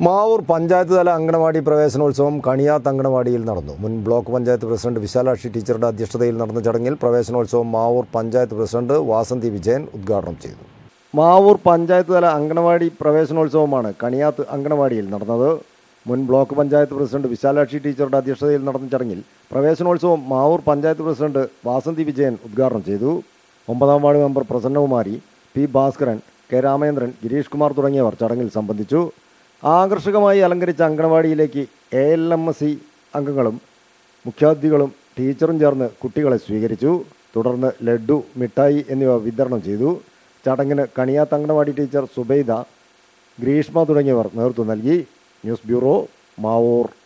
മാവൂർ പഞ്ചായത്ത് തല അങ്കണവാടി പ്രവേശനോത്സവം കണിയാത്ത് അങ്കണവാടിയിൽ നടന്നു മുൻ ബ്ലോക്ക് പഞ്ചായത്ത് പ്രസിഡന്റ് വിശാലാക്ഷി ടീച്ചറുടെ അധ്യക്ഷതയിൽ നടന്ന ചടങ്ങിൽ പ്രവേശനോത്സവം മാവൂർ പഞ്ചായത്ത് പ്രസിഡന്റ് വാസന്തി വിജയൻ ഉദ്ഘാടനം ചെയ്തു മാവൂർ പഞ്ചായത്ത് തല അങ്കണവാടി പ്രവേശനോത്സവമാണ് കണിയാത്ത് അങ്കണവാടിയിൽ നടന്നത് മുൻ ബ്ലോക്ക് പഞ്ചായത്ത് പ്രസിഡന്റ് വിശാലാക്ഷി ടീച്ചറുടെ അധ്യക്ഷതയിൽ നടന്ന ചടങ്ങിൽ പ്രവേശനോത്സവം മാവൂർ പഞ്ചായത്ത് പ്രസിഡന്റ് വാസന്തി വിജയൻ ഉദ്ഘാടനം ചെയ്തു ഒമ്പതാം ward member Prasannakumari P Bhaskaran K Ramendran Girish Kumar തുടങ്ങിയവർ ചടങ്ങിൽ സംബന്ധിച്ചു ആകർഷകമായി അലങ്കരിച്ച അങ്കണവാടിയിലേക്ക് A L M S C അംഗങ്ങളും മുഖ്യാതിഥികളും ടീച്ചറും ചേർന്ന് കുട്ടികളെ സ്വീകരിച്ചു തുടർന്ന് ലഡു മിഠായി എന്നിവ വിതരണം ചെയ്തു ചടങ്ങിന് കണിയാത്ത് അങ്കണവാടി ടീച്ചർ സുബൈദ ഗ്രീഷ്മ തുടങ്ങിയവർ നേതൃത്വം നൽകി ന്യൂസ് ബ്യൂറോ മാവൂർ